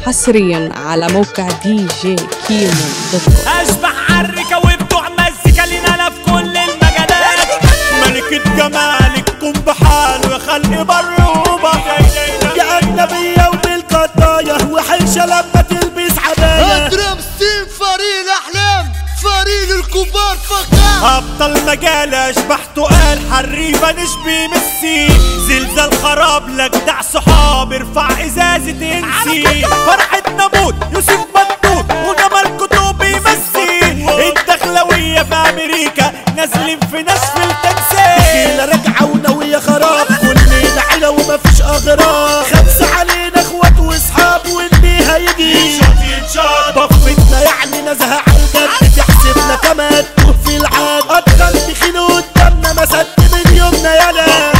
حصريا على موقع دي جي كيمو دوت كوم اشبح عركة وبتوع مزيكا لنا في كل المجالات ملكة جمالك قم بحاله يا خلق بروبة يا أجنبية وبالقطاية وحيشة لما تلبس عباية اضرب سين فريق الاحلام فريق الكبار فقط أبطال مجال أشبح تقال حريفة نشبي ميسي زلزال خراب لجدع صحاب ارفع إزازة انسي فرحة نموت يوسف مدبوط وجمال كتب يمسي الدخلوية في أمريكا نازلين في ناشفيل تنسي راجعة وناوية خراب كلنا عيلة ومفيش أغراب خمسة علينا اخوات واصحاب واللي هيجي ضفتنا يعني نزهة عالجد تحسبنا كمان في العاد أدخل تخيل قدامنا ما سد من يومنا يالا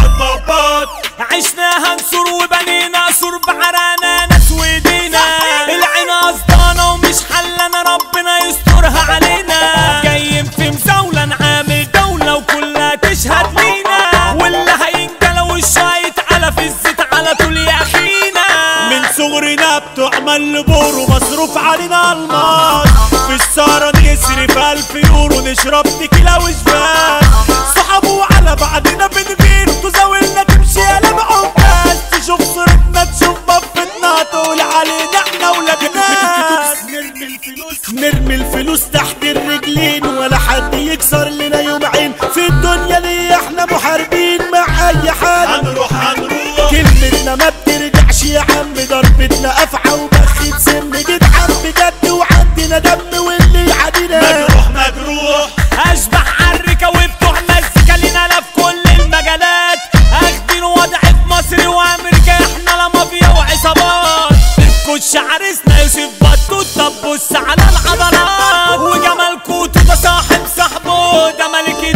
عشناها نسور وبنينا سور بعرانا ناس وايدينا العين قصدانا ومش حلنا ربنا يسترها علينا جايين في مزاولة نعامل دولة وكلها تشهد لينا واللي هينجلى وشه هيتعلى في الزيت على طول يا اخينا من صغرنا بتعمل لبور ومصروف علينا الماس في السهرة نصرف ألف يورو نشرب تكيلا وشبان صحابه على بعضنا بنغير تزاولنا تمشي على بعكاز تشوف صورتنا تشوف بفتنا تقول علينا احنا ولاد ناس نرمي الفلوس نرمي الفلوس تحت الرجلين ولا حد يكسر لنا يوم عين في الدنيا ليه احنا محاربين مع اي حد هنروح هنروح كلمتنا ما بترجعش يا عم ضربتنا افعى وبخت سم جدعان بجد وعندنا دم واللي يعادينا مجروح مجروح اشبح عركة وبتوع مزيكا لنا لا في كل المجالات اخدين وضع في مصر وامريكا احنا لا مافيا وعصابات الكوتش عريسنا يوسف بطوط طب بص على العضلات وجمال كوتو ده صاحب صاحبه ده ملك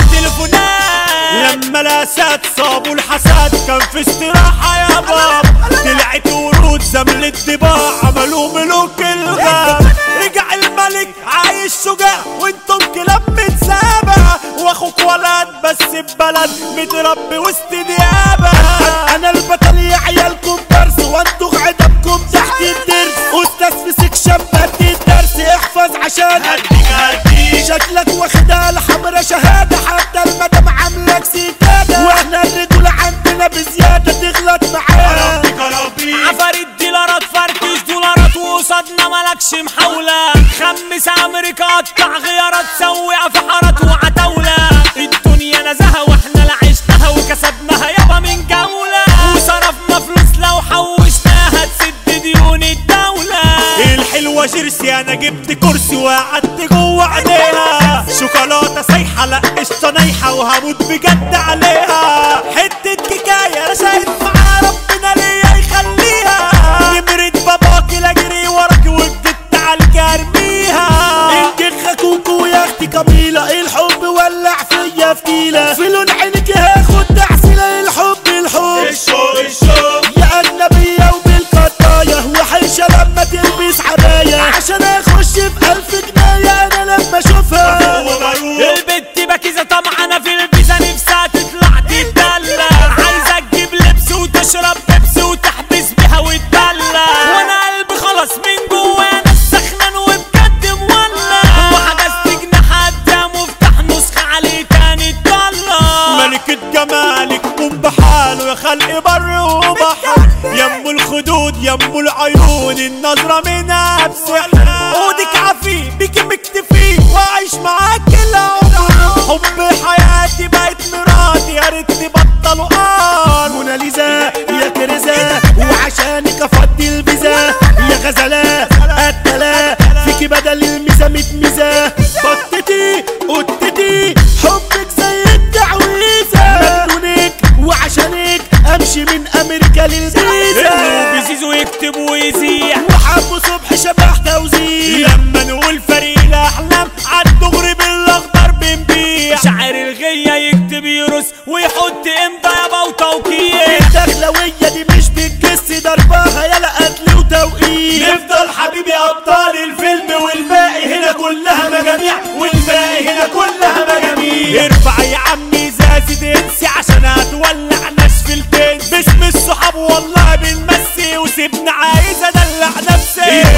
التليفونات لما الاسد صابوا الحسد كان في استراحة يا باب طلعت ورود زمل الدباع عملوا ملوك الغاب رجع الملك عايش شجاع وانتم كلاب متسابع واخوك ولد بس ببلد متربي وسط ديابة انا البطل يا عيالكم درس وانتوا عدبكم تحت الدرس استاذ في سكشن بدي الدرس احفظ عشان هديك هديك شكلك واخدها الحمرا شهادة حتى المدام عاملك سيكادة واحنا الرجولة عندنا بزيادة تغلط معانا عفاريت ديلارات فركش دولارات وقصادنا ملكش محاولة خمس امريكا قطع غيارات سوي في حارات وعتاولة الدنيا نزهة واحنا لا عشناها وكسبناها يابا من جولة وصرفنا فلوس لو حوشناها تسد ديون الدولة الحلوة جيرسي انا جبت كرسي وقعدت جوه عينيها شوكولاتة سايحة لا قشطة نايحة وهموت بجد عليها حتة كيكاية انا شايف معاها ربنا ليا يخليها نمرة باباكي لاجري وراكي وجدت عليك ارميها الجخة كوكو يا اختي قبيلة الحب ولع فيا فتيلة في لون عينك هاخد تحصيلة الحب الحب الشوق الشوق يا أجنبية وبالقطاية وحيشة لما تلبس عباية عشان اخش في ألف جنيه انا لما اشوفها البت باكيزة طمعانة في الفيزا نفسها تطلع تتدلع عايزة تجيب لبس وتشرب بيبسي وتحبس بيها وتدلع وانا قلبي خلاص من جوا انا السخنان وبجد مولع وحجزت جناحات ده مفتاح نسخة عليه تاني تطلع ملكة جمالك قوم بحاله يا خلق بر وبحر يم الخدود يم العيون النظرة منها بسحر عودك عفي بيكي مكتفي وعايش معاك العمر حب حياتي بقت مراتي يا ريت تبطلوا قار موناليزا يا كرزة وعشانك افضي الفيزا يا غزلة قتلة فيكي بدل الميزة ميت ميزة بطتي قطتي حبك زي التعويذة مجنونك وعشانك امشي من امريكا للجيزة بيزيزو يكتب ويذيع وحبوا صبح شبح توزيع لما نقول فريق الاحلام عالدغري بالاخضر بنبيع شاعر الغية يكتب يرس ويحط امضى يابا وتوقيع الدخلوية دي مش بتجس ضربها يلا قتل وتوقيت نفضل حبيبي ابطال الفيلم والباقي هنا كلها مجاميع والباقي هنا كلها مجاميع ارفع يا عمي ازازة انسي عشان هتولع ناس في التنس باسم الصحاب والله بنمسي وسيبنا عايز ادلع نفسي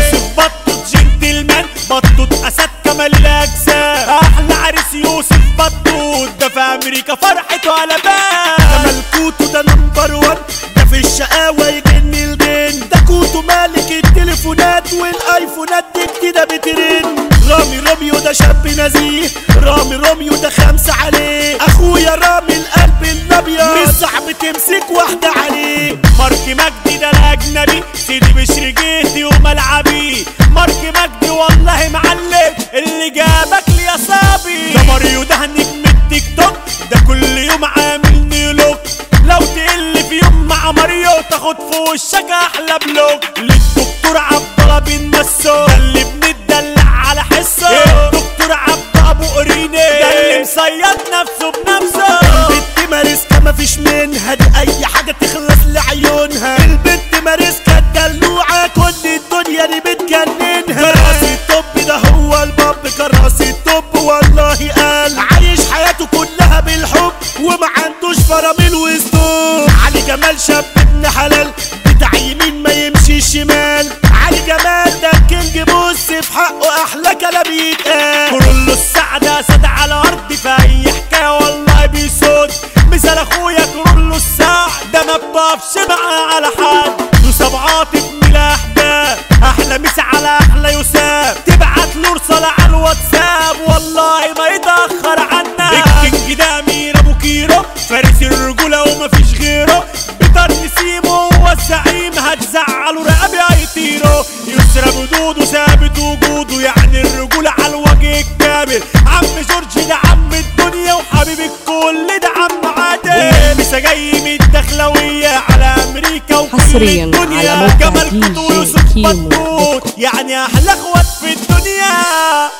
بطوط اسد كمال الاجسام احلى عريس يوسف بطوط ده في امريكا فرحته على بال ده ملكوته ده نمبر وان ده في الشقاوة يجن الجن ده كوتو مالك التليفونات والايفونات دي جديدة بترن رامي روميو ده شاب نزيه رامي روميو ده خمسة عليه اخويا رامي القلب الابيض مش صعب تمسك واحدة عليه مارك مجدي ده الاجنبي سيدي بشر جيتي وملعبي مارك مجدي والله معلم اللي جابك لي يا صابي ده ماريو ده نجم التيك توك ده كل يوم عامل نيلوك لو تقل في يوم مع ماريو تاخد في وشك احلى بلوك للدكتور عبد الله بن مسو ده اللي بنتدلع على حسه الدكتور عبد ابو قريني ده اللي مصيد نفسه بنفسه البنت مارسكا مفيش منها دي اي حاجه تخلص لعيونها البنت مارسكا الدلوعه كل الدنيا دي بتجننها كراس الطب ده هو الباب كراس الطب والله قال عايش حياته كلها بالحب وما عندوش فرامل وسطوب علي جمال شاب ابن حلال بتاع يمين ما يمشي شمال علي جمال ده الكينج بص في حقه احلى كلام يتقال كله السعدة سد على ارض في اي حكايه والله بيسود مثال اخويا كرولو الساع ده ما بطافش معاه على حد يوسف عاطف من الاحباب احلى مسا على احلى يوسف تبعت له رسالة على الواتساب والله ما يتاخر عنا الكينج ده امير ابو كيرو فارس الرجوله ومفيش غيره بيتر نسيمه هو الزعيم هتزعله رقبي هيطيروا يسرى بدوده ثابت وجوده يعني الرجوله على الوجه الكامل عم جورج ده عم الدنيا وحبيب الكل ده عم عادل لسه جاي من الدخلويه على امريكا وكل حصرياً الدنيا على موقع جمال دي كوتو جي ويوسف كيمو. بطوط يعني احلى اخوات في الدنيا